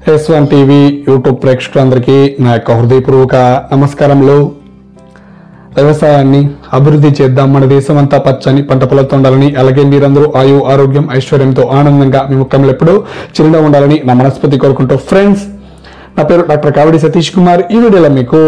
yes one TV YouTube ప్రేక్షకులందరికీ నా యొక్క హృదయపూర్వక నమస్కారములు వ్యవసాయాన్ని అభివృద్ధి చేద్దాం మన దేశం అంతా పచ్చని పంట పొలాలతో ఉండాలని అలాగే మీరందరూ ఆయు ఆరోగ్యం ఐశ్వర్యంతో ఆనందంగా మీ ముఖంలో ఎప్పుడూ చిరుగా ఉండాలని నా మనస్ఫూర్తి కోరుకుంటూ ఫ్రెండ్స్ నా పేరు డాక్టర్ కావిడి సతీష్ కుమార్ ఈ వీడియోలో మీకు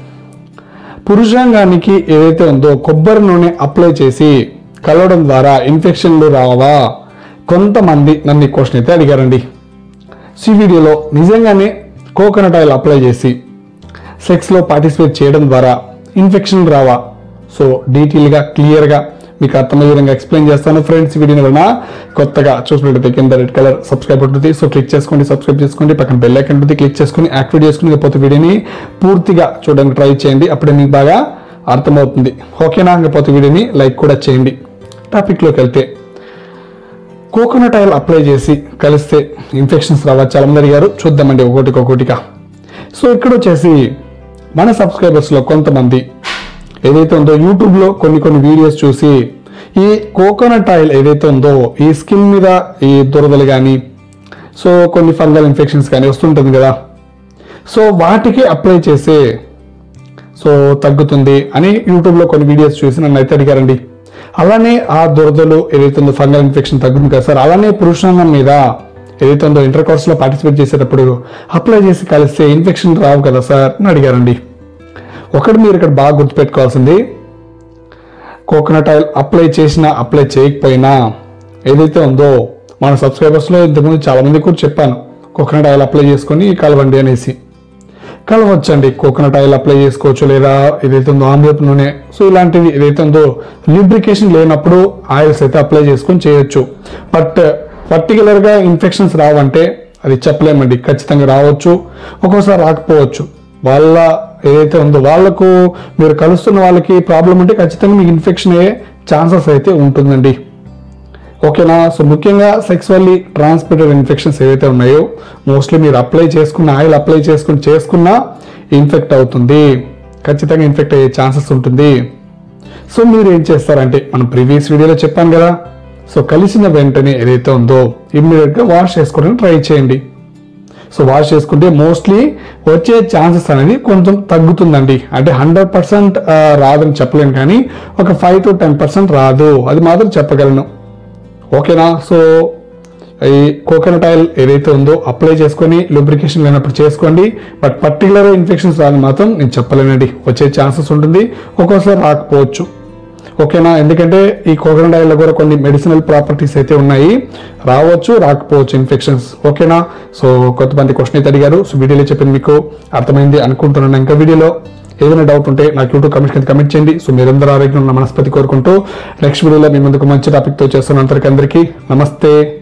పురుషాంగానికి ఏదైతే ఉందో కొబ్బరి నూనె అప్లై చేసి కలవడం ద్వారా ఇన్ఫెక్షన్లు రావా కొంతమంది నన్ను ఈ క్వశ్చన్ అయితే అడిగారండి సో ఈ వీడియోలో నిజంగానే కోకోనట్ ఆయిల్ అప్లై చేసి సెక్స్లో పార్టిసిపేట్ చేయడం ద్వారా ఇన్ఫెక్షన్ రావా సో డీటెయిల్గా క్లియర్గా మీకు అర్థమయ్యే విధంగా ఎక్స్ప్లెయిన్ చేస్తాను ఫ్రెండ్స్ వీడియోని వలన కొత్తగా చూసినట్టయితే కింద రెడ్ కలర్ సబ్స్క్రైబ్ ఉంటుంది సో క్లిక్ చేసుకోండి సబ్స్క్రైబ్ చేసుకోండి పక్కన బెల్ ఐకన్ ఉంటుంది క్లిక్ చేసుకుని యాక్టివేట్ చేసుకుని లేకపోతే వీడియోని పూర్తిగా చూడడానికి ట్రై చేయండి అప్పుడే మీకు బాగా అర్థమవుతుంది ఓకేనా లేకపోతే వీడియోని లైక్ కూడా చేయండి టాపిక్లోకి వెళ్తే కోకోనట్ ఆయిల్ అప్లై చేసి కలిస్తే ఇన్ఫెక్షన్స్ రావా చాలా మంది అడిగారు చూద్దామండి ఒకటికి ఒకటిగా సో ఇక్కడ వచ్చేసి మన సబ్స్క్రైబర్స్లో కొంతమంది ఏదైతే ఉందో యూట్యూబ్లో కొన్ని కొన్ని వీడియోస్ చూసి ఈ కోకోనట్ ఆయిల్ ఏదైతే ఉందో ఈ స్కిన్ మీద ఈ దురదలు కానీ సో కొన్ని ఫంగల్ ఇన్ఫెక్షన్స్ కానీ వస్తుంటుంది కదా సో వాటికి అప్లై చేసే సో తగ్గుతుంది అని యూట్యూబ్లో కొన్ని వీడియోస్ చూసి నన్ను అయితే అడిగారండి అలానే ఆ దురదలు ఏదైతే ఉందో ఫంగల్ ఇన్ఫెక్షన్ తగ్గుతుంది కదా సార్ అలానే పురుషాంగం మీద ఏదైతే ఉందో ఇంటర్ కోర్స్లో పార్టిసిపేట్ చేసేటప్పుడు అప్లై చేసి కలిస్తే ఇన్ఫెక్షన్ రావు కదా సార్ అని అడిగారండి ఒకటి మీరు ఇక్కడ బాగా గుర్తుపెట్టుకోవాల్సింది కోకోనట్ ఆయిల్ అప్లై చేసినా అప్లై చేయకపోయినా ఏదైతే ఉందో మన సబ్స్క్రైబర్స్లో ఇంతకుముందు చాలా మంది కూడా చెప్పాను కోకోనట్ ఆయిల్ అప్లై చేసుకొని కలవండి అనేసి కలవచ్చండి కోకోనట్ ఆయిల్ అప్లై చేసుకోవచ్చు లేదా ఏదైతే ఉందో ఆమ్లెట్ నూనె సో ఇలాంటివి ఏదైతే ఉందో ల్యూబ్రికేషన్ లేనప్పుడు ఆయిల్స్ అయితే అప్లై చేసుకొని చేయొచ్చు బట్ పర్టికులర్గా ఇన్ఫెక్షన్స్ రావంటే అది చెప్పలేమండి ఖచ్చితంగా రావచ్చు ఒక్కోసారి రాకపోవచ్చు వాళ్ళ ఏదైతే ఉందో వాళ్ళకు మీరు కలుస్తున్న వాళ్ళకి ప్రాబ్లం ఉంటే ఖచ్చితంగా మీకు ఇన్ఫెక్షన్ అయ్యే ఛాన్సెస్ అయితే ఉంటుందండి ఓకేనా సో ముఖ్యంగా సెక్సువల్లీ ట్రాన్స్మిటెడ్ ఇన్ఫెక్షన్స్ ఏవైతే ఉన్నాయో మోస్ట్లీ మీరు అప్లై చేసుకున్న ఆయిల్ అప్లై చేసుకుని చేసుకున్నా ఇన్ఫెక్ట్ అవుతుంది ఖచ్చితంగా ఇన్ఫెక్ట్ అయ్యే ఛాన్సెస్ ఉంటుంది సో మీరు ఏం చేస్తారంటే మనం ప్రీవియస్ వీడియోలో చెప్పాను కదా సో కలిసిన వెంటనే ఏదైతే ఉందో ఇమ్మీడియట్గా వాష్ చేసుకోవడానికి ట్రై చేయండి సో వాష్ చేసుకుంటే మోస్ట్లీ వచ్చే ఛాన్సెస్ అనేది కొంచెం తగ్గుతుందండి అంటే హండ్రెడ్ పర్సెంట్ రాదని చెప్పలేను కానీ ఒక ఫైవ్ టు టెన్ పర్సెంట్ రాదు అది మాత్రం చెప్పగలను ఓకేనా సో ఈ కోకోనట్ ఆయిల్ ఏదైతే ఉందో అప్లై చేసుకొని లూబ్రికేషన్ లేనప్పుడు చేసుకోండి బట్ పర్టికులర్ ఇన్ఫెక్షన్స్ రాని మాత్రం నేను చెప్పలేనండి వచ్చే ఛాన్సెస్ ఉంటుంది ఒక్కోసారి రాకపోవచ్చు ఓకేనా ఎందుకంటే ఈ కోకోనట్ ఆయిల్లో కూడా కొన్ని మెడిసినల్ ప్రాపర్టీస్ అయితే ఉన్నాయి రావచ్చు రాకపోవచ్చు ఇన్ఫెక్షన్స్ ఓకేనా సో కొంతమంది క్వశ్చన్ అయితే అడిగారు సో వీడియోలో చెప్పింది మీకు అర్థమైంది అనుకుంటున్నాను ఇంకా వీడియోలో ఏదైనా డౌట్ ఉంటే నాకు యూట్యూబ్ కమెంట్ కింద కమెంట్ చేయండి సో మీరందరూ ఆరోగ్యం ఉన్న మనస్పతి కోరుకుంటూ నెక్స్ట్ వీడియోలో మీ ముందుకు మంచి టాపిక్తో చేస్తున్న అందరికీ అందరికీ నమస్తే